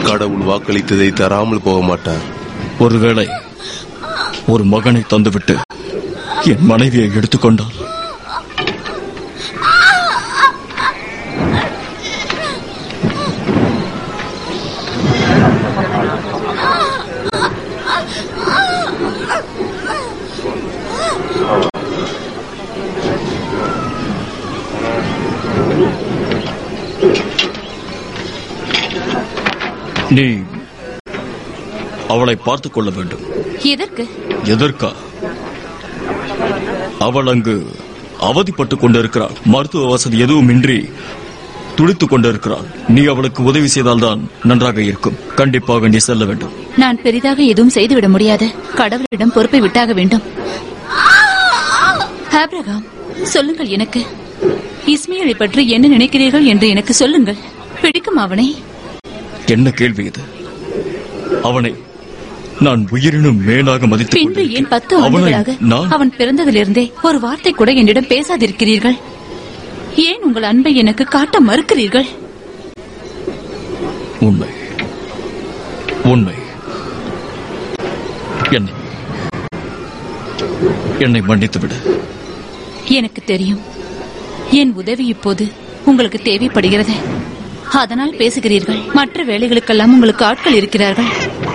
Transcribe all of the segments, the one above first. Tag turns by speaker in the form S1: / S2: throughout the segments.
S1: கடவுள் வாக்களித்ததை தராமல் போக மாட்டார்
S2: ஒருவேளை ஒரு மகனை தந்துவிட்டு என் மனைவியை எடுத்துக்கொண்டால் நீ அவளை பார்த்துக் கொள்ள வேண்டும்
S3: எதற்கு
S2: எதற்கா அவள் அங்கு அவதிப்பட்டுக் கொண்டிருக்கிறாள் மருத்துவ வசதி எதுவுமின்றி துடித்துக் கொண்டிருக்கிறாள் நீ அவளுக்கு உதவி செய்தால்தான் நன்றாக இருக்கும் கண்டிப்பாக நீ செல்ல வேண்டும்
S3: நான் பெரிதாக எதுவும் செய்துவிட முடியாது கடவுளிடம் பொறுப்பை விட்டாக வேண்டும் ஆபிரகாம் சொல்லுங்கள் எனக்கு இஸ்மையலை பற்றி என்ன நினைக்கிறீர்கள் என்று எனக்கு சொல்லுங்கள் பிடிக்கும் அவனை
S2: என்ன கேள்வி இது அவனை நான் உயிரினும் மேலாக மதித்து
S3: பின்பு ஏன் பத்து
S2: அவனை
S3: ஆண்டுகளாக
S2: நான்
S3: அவன் பிறந்ததிலிருந்தே ஒரு வார்த்தை கூட என்னிடம் பேசாதிருக்கிறீர்கள் ஏன் உங்கள் அன்பை எனக்கு காட்ட மறுக்கிறீர்கள்
S2: உண்மை உண்மை என்னை என்னை மன்னித்து விடு
S3: எனக்கு தெரியும் என் உதவி இப்போது உங்களுக்கு தேவைப்படுகிறது அதனால் பேசுகிறீர்கள் மற்ற வேலைகளுக்கெல்லாம் உங்களுக்கு ஆட்கள் இருக்கிறார்கள்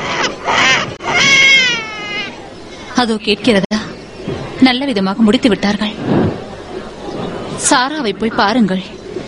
S3: அதோ கேட்கிறதா நல்ல விதமாக முடித்து விட்டார்கள் சாராவை போய் பாருங்கள்